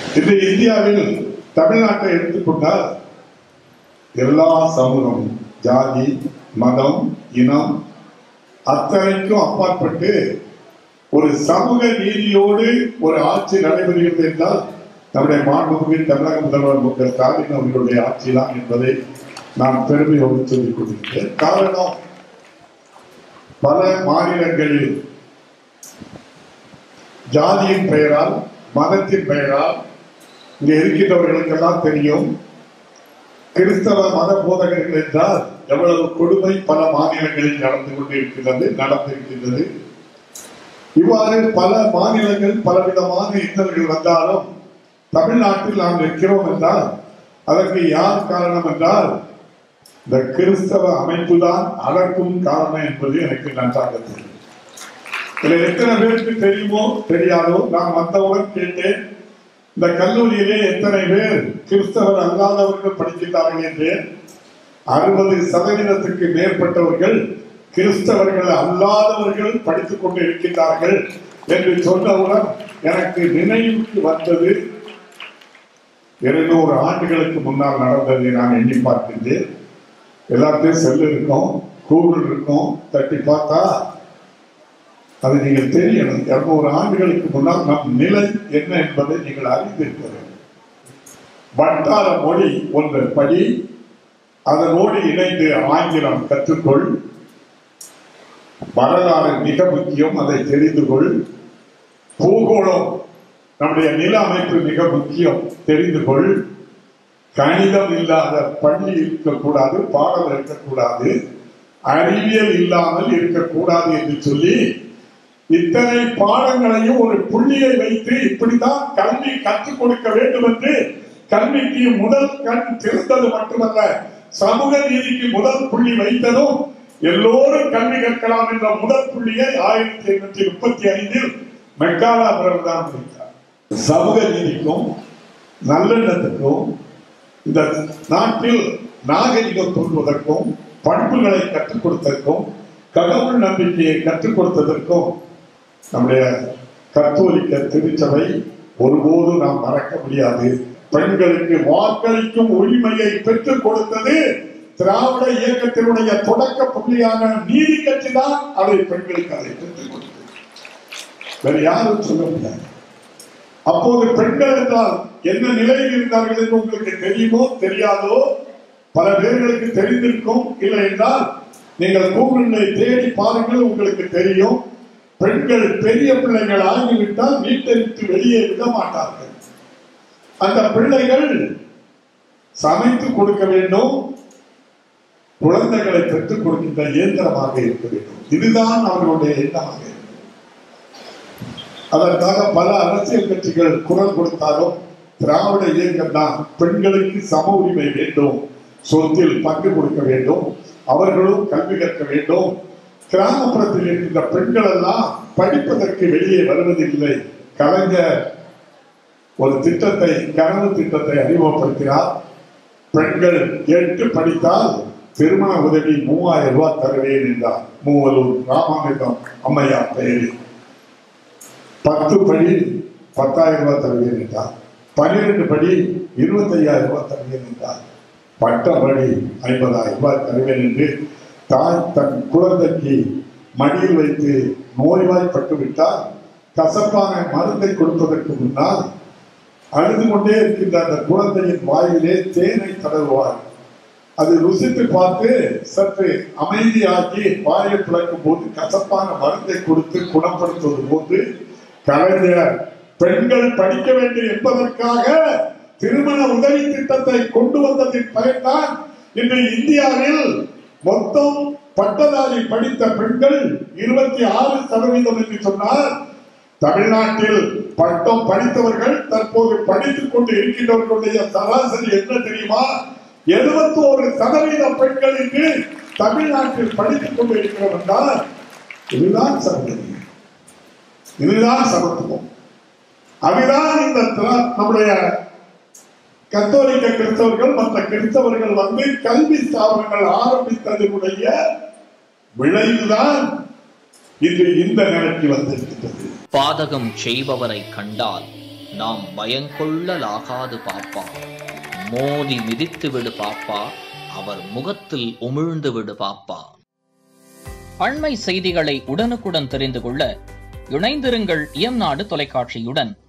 இந்த இந்தியாவில் தமிழ்நாட்டை எடுத்துக்கொண்டால் எல்லா சமூகம் ஜாதி மதம் இனம் அத்தனைக்கும் அப்பாற்பட்டு ஒரு சமூக நீதியோடு ஒரு ஆட்சி நடைபெறுகிறது என்றால் நம்முடைய மாண்புமிகு தமிழக முதல்வர் மு க ஸ்டாலின் அவர்களுடைய ஆட்சி தான் என்பதை நான் பெருமையோடு சொல்லிக் கொண்டிருக்கிறேன் காரணம் பல மாநிலங்களில் ஜாதியின் பெயரால் மதத்தின் பெயரால் இங்க இருக்கின்றவர்களுக்கெல்லாம் தெரியும் கிறிஸ்தவ மத போதகர்கள் என்றால் எவ்வளவு கொடுமை பல மாநிலங்களில் நடந்து கொண்டிருக்கிறது நடந்திருக்கின்றது இவ்வாறு பல மாநிலங்கள் பலவிதமான இன்னல்கள் வந்தாலும் தமிழ்நாட்டில் நாம் நிற்கிறோம் என்றால் அதற்கு யார் காரணம் என்றால் இந்த கிறிஸ்தவ அமைப்பு தான் அதற்கும் காரணம் என்பது எனக்கு நன்றாக தெரியும் இதுல எத்தனை பேருக்கு தெரியுமோ தெரியாதோ நான் வந்தவுடன் கேட்டேன் இந்த கல்லூரியிலே எத்தனை பேர் கிறிஸ்தவர் அல்லாதவர்கள் படிக்கிறார்கள் என்று அறுபது சதவீதத்துக்கு மேற்பட்டவர்கள் கிறிஸ்தவர்கள் அல்லாதவர்கள் படித்துக் கொண்டு இருக்கின்றார்கள் என்று சொன்னவுடன் எனக்கு நினைவுக்கு வந்தது இருநூறு ஆண்டுகளுக்கு முன்னால் நடந்ததை நான் எண்ணி பார்க்கின்றேன் எல்லாத்தையும் செல் இருக்கும் கூகுள் இருக்கும் தட்டி பார்த்தா அது நீங்கள் தெரியணும் இருநூறு ஆண்டுகளுக்கு முன்னால் நம் நிலை என்ன என்பதை நீங்கள் அறிந்திருக்க வேண்டும் வட்டார மொழி ஒன்று படி அதனோடு இணைந்து ஆங்கிலம் கற்றுக்கொள் வரலாறு மிக முக்கியம் அதை தெரிந்து கொள் பூகோளம் நம்முடைய நில அமைப்பு மிக முக்கியம் தெரிந்து கொள் கணிதம் இல்லாத பள்ளி இருக்கக்கூடாது பாடம் இருக்கக்கூடாது அறிவியல் இல்லாமல் இருக்கக்கூடாது என்று சொல்லி இத்தனை பாடங்களையும் ஒரு புள்ளியை வைத்து இப்படித்தான் கல்வி கற்றுக் கொடுக்க வேண்டும் என்று கல்விக்கு முதல் கண் திறந்தது மட்டுமல்ல சமூக நீதிக்கு முதல் புள்ளி வைத்ததும் எல்லோரும் கல்வி கற்கலாம் என்ற முதல் புள்ளியை ஆயிரத்தி எண்ணூற்றி முப்பத்தி ஐந்தில் மெக்காலா அவர்கள் தான் வைத்தார் சமூக நீதிக்கும் நல்லெண்ணத்துக்கும் இந்த நாட்டில் நாகரிகம் தோன்றுவதற்கும் பண்புகளை கற்றுக் கொடுத்ததற்கும் கடவுள் நம்பிக்கையை கற்றுக் கொடுத்ததற்கும் நம்முடைய கத்தோலிக்க திருச்சபை ஒருபோதும் நாம் மறக்க முடியாது பெண்களுக்கு வாக்களிக்கும் உரிமையை பெற்றுக் கொடுத்தது திராவிட இயக்கத்தினுடைய தொடக்க புள்ளியான நீதி கட்சி தான் அதை பெண்களுக்கு அதை பெற்றுக் கொடுத்தது வேற யாரும் சொல்ல முடியாது அப்போது பெண்கள் என்றால் என்ன நிலையில் இருந்தார்கள் என்று உங்களுக்கு தெரியுமோ தெரியாதோ பல பேர்களுக்கு தெரிந்திருக்கும் இல்லை என்றால் நீங்கள் கூகுளில் தேடி பாருங்கள் உங்களுக்கு தெரியும் பெண்கள் பெரிய பிள்ளைகள் ஆகிவிட்டால் வீட்டை விட்டு வெளியே விட மாட்டார்கள் அந்த பிள்ளைகள் சமைத்து கொடுக்க வேண்டும் குழந்தைகளை பெற்றுக் கொடுக்கின்ற இயந்திரமாக இருக்க வேண்டும் இதுதான் அவர்களுடைய எண்ணமாக இருக்கும் அதற்காக பல அரசியல் கட்சிகள் குரல் கொடுத்தாலும் திராவிட இயக்கம் தான் பெண்களுக்கு சம உரிமை வேண்டும் சொத்தில் பங்கு கொடுக்க வேண்டும் அவர்களும் கல்வி கற்க வேண்டும் கிராமப்புறத்தில் இருக்கின்ற பெண்கள் எல்லாம் படிப்பதற்கு வெளியே வருவதில்லை கலைஞர் ஒரு திட்டத்தை கனவு திட்டத்தை அறிமுகப்படுத்தினார் பெண்கள் கேட்டு படித்தால் திருமண உதவி மூவாயிரம் ரூபாய் தருவேன் என்றார் மூவலூர் ராமாமிர்தம் அம்மையார் பெயரில் பத்து படி பத்தாயிரம் ரூபாய் தருவேன் என்றார் பன்னிரண்டு படி இருபத்தையாயிரம் ரூபாய் தருவேன் என்றார் பட்டப்படி ஐம்பதாயிரம் ரூபாய் தருவேன் என்று தாய் தன் குழந்தைக்கு மடியில் வைத்து நோய்வாய்ப்பட்டு விட்டால் கசப்பான மருந்தை கொடுப்பதற்கு முன்னால் அழுது கொண்டே இருக்கின்ற அந்த குழந்தையின் வாயிலே தேனை தடவுவார் அது ருசித்து பார்த்து சற்று அமைதியாக்கி வாயை பிளக்கும் போது கசப்பான மருந்தை கொடுத்து குணப்படுத்துவது போன்று கலைஞர் பெண்கள் படிக்க வேண்டும் என்பதற்காக திருமண உதவி திட்டத்தை கொண்டு வந்ததின் பயன்தான் இன்று இந்தியாவில் மொத்தம் பட்டதாரி படித்த பெண்கள் இருபத்தி ஆறு சதவீதம் என்று சொன்னால் தமிழ்நாட்டில் பட்டம் படித்தவர்கள் தற்போது படித்துக் கொண்டு இருக்கின்றவர்களுடைய சராசரி என்ன தெரியுமா எழுபத்தி ஒரு சதவீத பெண்கள் இன்று தமிழ்நாட்டில் படித்துக் கொண்டு இருக்கிறோம் என்றால் இதுதான் சமத்துவம் இதுதான் சமத்துவம் அதுதான் இந்த திரா- நம்முடைய கத்தோலிக்க கிறிஸ்தவர்கள் மற்ற கிறிஸ்தவர்கள் வந்து கல்வி ஸ்தாபனங்கள் ஆரம்பித்ததனுடைய விளைவுதான் இன்று இந்த நிலைக்கு வந்திருக்கிறது பாதகம் செய்பவரை கண்டால் நாம் பயங்கொள்ளலாகாது பாப்பா மோதி மிதித்து விடு பாப்பா அவர் முகத்தில் உமிழ்ந்து விடு பாப்பா அண்மை செய்திகளை உடனுக்குடன் தெரிந்து கொள்ள இணைந்திருங்கள் இயம்நாடு தொலைக்காட்சியுடன்